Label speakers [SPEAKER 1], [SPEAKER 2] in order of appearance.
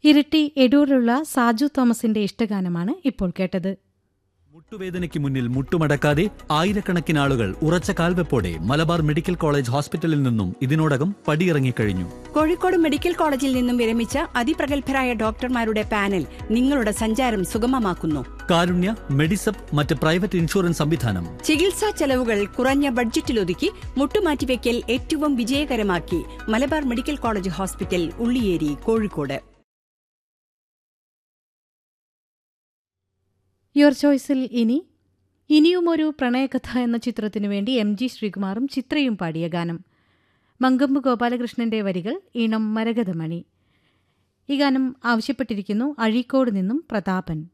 [SPEAKER 1] ഇരിട്ടി എടൂരിലുള്ള സാജു തോമസിന്റെ ഇഷ്ടഗാനമാണ് ഇപ്പോൾ കേട്ടത്
[SPEAKER 2] മുട്ടുവേദനയ്ക്ക് മുന്നിൽ മുട്ടുമടക്കാതെ ആയിരക്കണക്കിന് ആളുകൾ ഉറച്ച കാൽവെപ്പോടെ മലബാർ മെഡിക്കൽ കോളേജ് ഹോസ്പിറ്റലിൽ നിന്നും ഇതിനോടകം പടിയിറങ്ങിക്കഴിഞ്ഞു
[SPEAKER 3] കോഴിക്കോട് മെഡിക്കൽ കോളേജിൽ നിന്നും വിരമിച്ച അതിപ്രഗത്ഭരായ ഡോക്ടർമാരുടെ പാനൽ നിങ്ങളുടെ സഞ്ചാരം സുഗമമാക്കുന്നു
[SPEAKER 2] കാരുണ്യ മെഡിസപ്പ് മറ്റ് പ്രൈവറ്റ് ഇൻഷുറൻസ് സംവിധാനം
[SPEAKER 3] ചികിത്സാ ചെലവുകൾ കുറഞ്ഞ ബഡ്ജറ്റിലൊതുക്കി മുട്ടുമാറ്റിവെക്കൽ ഏറ്റവും വിജയകരമാക്കി Malabar medical college hospital Ulliyeri Kozhikode
[SPEAKER 1] your ചോയ്സിൽ ഇനി ഇനിയുമൊരു പ്രണയകഥ എന്ന ചിത്രത്തിനു വേണ്ടി എം ജി ശ്രീകുമാറും ചിത്രയും പാടിയ ഗാനം മങ്കമ്പ് ഗോപാലകൃഷ്ണന്റെ വരികൾ ഈണം മരകതമണി ഈ ഗാനം ആവശ്യപ്പെട്ടിരിക്കുന്നു അഴീക്കോട് നിന്നും പ്രതാപൻ